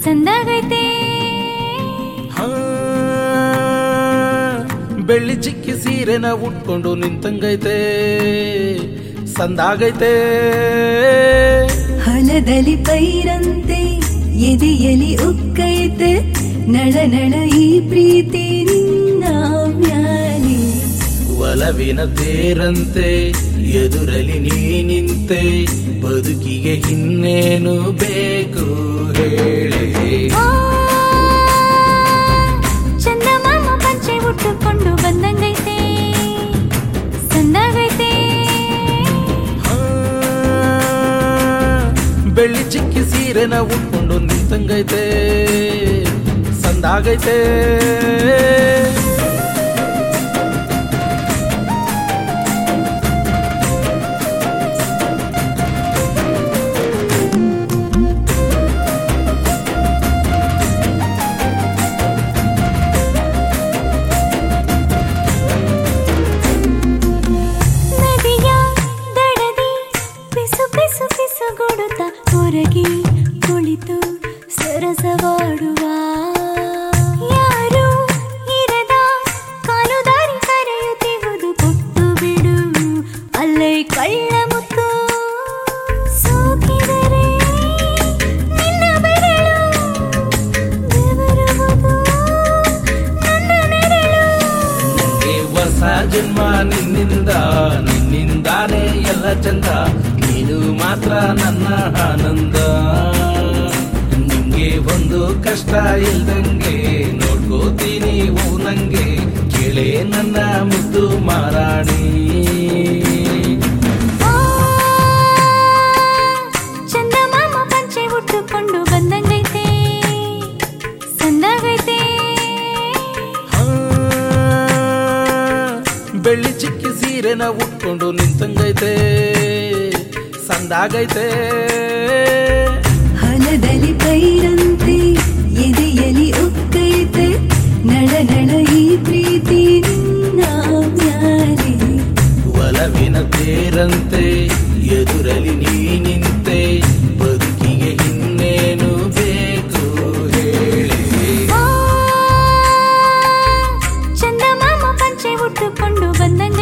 ಸಂದಾಗೈತೆ ಹಾ, ಬೆಳ್ಳಿ ಚಿಕ್ಕಿ ಸೀರೆನ ಉಟ್ಕೊಂಡು ನಿಂತಂಗೈತೆ ಸಂದಾಗೈತೆ ಹೊಲದಲ್ಲಿ ಪೈರಂತೆ ಎದೆಯಲಿ ಉಕ್ಕೈತೆ ನಳ ನಳ ಈ ಪ್ರೀತಿ ನಿನ್ನ ಮ್ಯಾಲೆ ಒಲವಿನ ತೇರಂತೆ ಎದುರಲಿ ನೀ ನಿಂತೆ ಬದುಕಿಗೆ ಇನ್ನೇನು ಬೇಕು ಹೇಳಿ ಆ, ಚಂದಮಾಮ ಪಂಚೆ ಉಟ್ಟುಕೊಂಡು ಬಂದಂಗೈತೆ ಸಂದಾಗೈತೆ ಹಾ, ಬೆಳ್ಳಿ ಚಿಕ್ಕಿ ಸೀರೆನ ಉಟ್ಕೊಂಡು ನಿಂತಂಗೈತೆ ಸಂದಾಗೈತೆ ನದಿಯ ದಡದಿ ಪಿಸು ಪಿಸು ಪಿಸು ಗುಡುತ್ತ ಹೊರಗೆ ಕುಳಿತು ಸರಸವಾಡುವ ಯಾರು ಇರದ ಕಾಲು ದಾರಿ ಕರೆಯುತ್ತಿರುವುದು ಕೊಟ್ಟು ಬಿಡು ಅಲ್ಲೇ ಕಳ್ಳ ಮುತ್ತು ಸೋಕಿದರೆ ನಿನ್ನ ಬೆರಳು ಬೆವರುವುದು ನನ್ನ ನೆರಳು ನಂಗೆ ಹೊಸ ಜನ್ಮ ನಿನ್ನಿಂದ ನಿನ್ನಿಂದಾನೇ ಎಲ್ಲ ಚಂದ ನೀನು ಮಾತ್ರ ನನ್ನ ಆನಂದ ನಿಂಗೆ ಒಂದು ಕಷ್ಟ ಇಲ್ದಂಗೆ ನೋಡ್ಕೋತೀನಿ ಓ ನಂಗೆ ಕೇಳೆ ನನ್ನ ಮುದ್ದು ಮಾರಾಣಿ ಆ, ಚಂದಮಾಮ ಪಂಚೆ ಉಟ್ಟುಕೊಂಡು ಬಂದಂಗೈತೆ ಸಂದಾಗೈತೆ ಆ, ಬೆಳ್ಳಿ ಚಿಕ್ಕಿ ಸೀರೆನ ಉಟ್ಕೊಂಡು ನಿಂತಂಗೈತೆ ಸಂದಾಗೈತೆ ಹೊಲದಲ್ಲಿ ಪೈರಂತೆ ಎದೆಯಲಿ ಉಕ್ಕೈತೆ ನಳ ನಳ ಈ ಪ್ರೀತಿ ನಿನ್ನ ಮ್ಯಾಲೆ ಒಲವಿನ ತೇರಂತೆ ಎದುರಲಿ ನೀ ನಿಂತೆ ಬದುಕಿಗೆ ಇನ್ನೇನು ಬೇಕು ಹೇಳಿ ಆ, ಚಂದಮಾಮ ಪಂಚೆ ಉಟ್ಟುಕೊಂಡು ಬಂದಂಗ